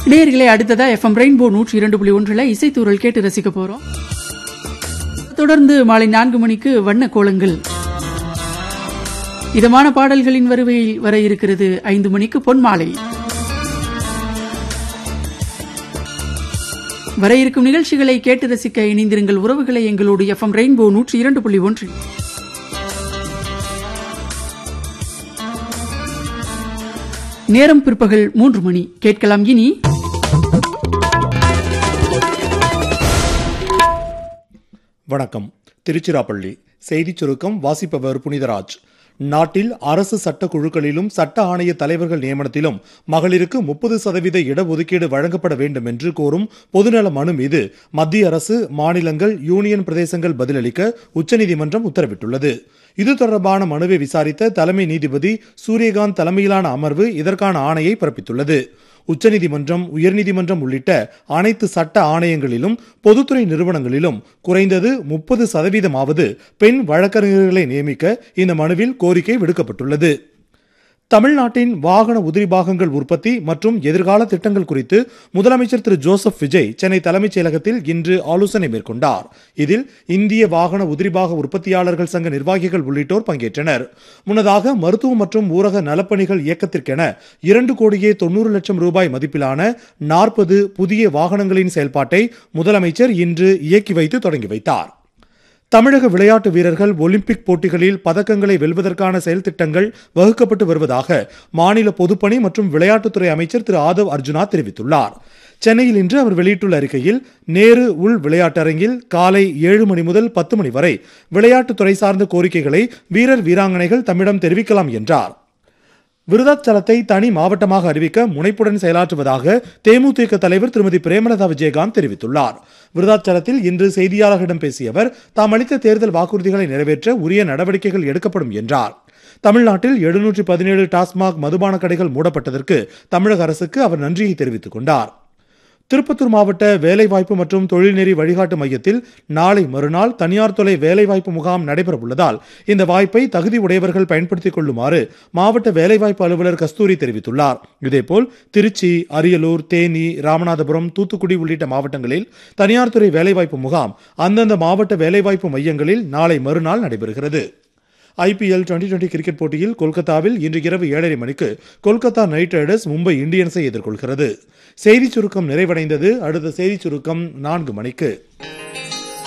நேயர்களே அடுத்ததா FM rainbow நூற்றி இரண்டு புள்ளி ஒன்றில் இசைத்தூரல் கேட்டு ரசிக்க போறோம் தொடர்ந்து மாலை நான்கு மணிக்கு வண்ண கோலங்கள் இதமான பாடல்களின் வருவையில் வர இருக்கிறது ஐந்து மணிக்கு பொன் மாலை வர இருக்கும் நிகழ்ச்சிகளை கேட்டு ரசிக்க இணைந்திருங்கள் உறவுகளை எங்களோடு எஃப்எம் ரெயின்போ நூற்றி இரண்டு புள்ளி ஒன்றில் நேரம் பிற்பகல் மூன்று மணி கேட்கலாம் இனி வணக்கம் திருச்சிராப்பள்ளி செய்திச் சுருக்கம் வாசிப்பவர் புனிதராஜ் நாட்டில் அரசு சட்ட குழுக்களிலும் சட்ட ஆணைய தலைவர்கள் நியமனத்திலும் மகளிருக்கு முப்பது சதவீத இடஒதுக்கீடு வழங்கப்பட வேண்டும் என்று கோரும் பொதுநல மனு மீது மத்திய அரசு மாநிலங்கள் யூனியன் பிரதேசங்கள் பதிலளிக்க உச்சநீதிமன்றம் உத்தரவிட்டுள்ளது இது தொடர்பான மனுவை விசாரித்த தலைமை நீதிபதி சூரியகாந்த் தலைமையிலான அமர்வு இதற்கான ஆணையை பிறப்பித்துள்ளது உச்சநீதிமன்றம் உயர்நீதிமன்றம் உள்ளிட்ட அனைத்து சட்ட ஆணையங்களிலும் பொதுத்துறை நிறுவனங்களிலும் குறைந்தது முப்பது சதவீதமாவது பெண் வழக்கறிஞர்களை நியமிக்க இந்த மனுவில் கோரிக்கை விடுக்கப்பட்டுள்ளது தமிழ்நாட்டின் வாகன உதிரி பாகங்கள் உற்பத்தி மற்றும் எதிர்கால திட்டங்கள் குறித்து முதலமைச்சர் திரு ஜோசப் விஜய் சென்னை தலைமைச் செயலகத்தில் இன்று ஆலோசனை மேற்கொண்டார் இதில் இந்திய வாகன உதிரிபாக உற்பத்தியாளர்கள் சங்க நிர்வாகிகள் உள்ளிட்டோர் பங்கேற்றனர் முன்னதாக மருத்துவ மற்றும் ஊரக நலப்பணிகள் இயக்கத்திற்கென இரண்டு கோடியே தொண்ணூறு லட்சம் ரூபாய் மதிப்பிலான நாற்பது புதிய வாகனங்களின் செயல்பாட்டை முதலமைச்சர் இன்று இயக்கி வைத்து தொடங்கி வைத்தார் தமிழக விளையாட்டு வீரர்கள் ஒலிம்பிக் போட்டிகளில் பதக்கங்களை வெல்வதற்கான செயல் திட்டங்கள் வகுக்கப்பட்டு வருவதாக மாநில பொதுப்பணி மற்றும் விளையாட்டுத்துறை அமைச்சர் திரு ஆதவ் அர்ஜுனா தெரிவித்துள்ளார் சென்னையில் இன்று அவர் வெளியிட்டுள்ள அறிக்கையில் நேரு உள் விளையாட்டரங்கில் காலை ஏழு மணி முதல் பத்து மணி வரை விளையாட்டுத்துறை சார்ந்த கோரிக்கைகளை வீரர் வீராங்கனைகள் தம்மிடம் தெரிவிக்கலாம் என்றார் விருதாச்சலத்தை தனி மாவட்டமாக அறிவிக்க முனைப்புடன் செயலாற்றுவதாக தேமுதிக தலைவர் திருமதி பிரேமலதா விஜயகாந்த் தெரிவித்துள்ளார் விருதாச்சலத்தில் இன்று செய்தியாளர்களிடம் பேசிய அவர் தாம் அளித்த தேர்தல் வாக்குறுதிகளை நிறைவேற்ற உரிய நடவடிக்கைகள் எடுக்கப்படும் என்றார் தமிழ்நாட்டில் எழுநூற்றி பதினேழு டாஸ்மாக் மதுபான கடைகள் மூடப்பட்டதற்கு தமிழக அரசுக்கு அவர் நன்றியை தெரிவித்துக் கொண்டார் திருப்பத்தூர் மாவட்ட வேலைவாய்ப்பு மற்றும் தொழில்நெறி வழிகாட்டு மையத்தில் நாளை மறுநாள் தனியார் துறை வேலைவாய்ப்பு முகாம் நடைபெற உள்ளதால் இந்த வாய்ப்பை தகுதி உடையவர்கள் பயன்படுத்திக் கொள்ளுமாறு மாவட்ட வேலைவாய்ப்பு அலுவலர் கஸ்தூரி தெரிவித்துள்ளார் இதேபோல் திருச்சி அரியலூர் தேனி ராமநாதபுரம் தூத்துக்குடி உள்ளிட்ட மாவட்டங்களில் தனியார் துறை வேலைவாய்ப்பு முகாம் அந்தந்த மாவட்ட வேலைவாய்ப்பு மையங்களில் நாளை மறுநாள் நடைபெறுகிறது ஐபிஎல் டுவெண்டி டுவெண்டி கிரிக்கெட் போட்டியில் கொல்கத்தாவில் இன்று இரவு ஏழரை மணிக்கு கொல்கத்தா நைட் ரைடர்ஸ் மும்பை இந்தியன்ஸை எதிர்கொள்கிறது செய்திச் சுருக்கம் நிறைவடைந்தது அடுத்த செய்திச் சுருக்கம் நான்கு மணிக்கு